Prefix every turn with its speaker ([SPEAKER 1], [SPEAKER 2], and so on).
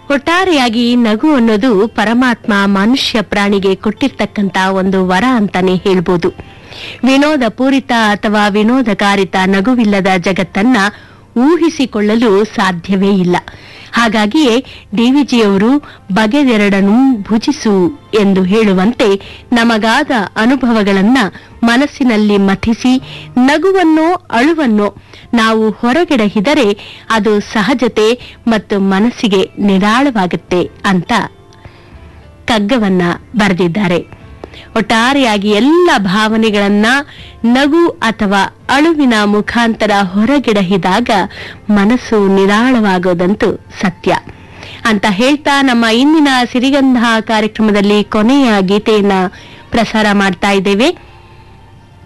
[SPEAKER 1] ಒಟ್ಟಾರೆಯಾಗಿ ನಗು ಅನ್ನೋದು ಪರಮಾತ್ಮ ಮನುಷ್ಯ ಪ್ರಾಣಿಗೆ ಕೊಟ್ಟಿರ್ತಕ್ಕಂತ ಒಂದು ವರ ಅಂತಾನೆ ಹೇಳ್ಬೋದು ವಿನೋದ ಪೂರಿತ ಅಥವಾ ವಿನೋದಕಾರಿತ ನಗುವಿಲ್ಲದ ಜಗತ್ತನ್ನ ಊಹಿಸಿಕೊಳ್ಳಲು ಸಾಧ್ಯವೇ ಇಲ್ಲ ಹಾಗಾಗಿಯೇ ಡಿವಿಜಿಯವರು ಬಗೆದೆರಡನ್ನು ಭುಜಿಸು ಎಂದು ಹೇಳುವಂತೆ ನಮಗಾದ ಅನುಭವಗಳನ್ನ ಮನಸ್ಸಿನಲ್ಲಿ ಮಥಿಸಿ ನಗುವನ್ನೋ ಅಳುವನ್ನೋ ನಾವು ಹೊರಗೆಡಹಿದರೆ ಅದು ಸಹಜತೆ ಮತ್ತು ಮನಸ್ಸಿಗೆ ನಿರಾಳವಾಗುತ್ತೆ ಅಂತ ಕಗ್ಗವನ್ನ ಬರೆದಿದ್ದಾರೆ ಒಟ್ಟಾರೆಯಾಗಿ ಎಲ್ಲ ಭಾವನೆಗಳನ್ನ ನಗು ಅಥವಾ ಅಳುವಿನ ಮುಖಾಂತರ ಹೊರಗೆಡಹಿದಾಗ ಮನಸ್ಸು ನಿರಾಳವಾಗೋದಂತೂ ಸತ್ಯ ಅಂತ ಹೇಳ್ತಾ ನಮ್ಮ ಇಂದಿನ ಸಿರಿಗಂಧ ಕಾರ್ಯಕ್ರಮದಲ್ಲಿ ಕೊನೆಯ ಗೀತೆಯನ್ನ ಪ್ರಸಾರ ಮಾಡ್ತಾ ಇದ್ದೇವೆ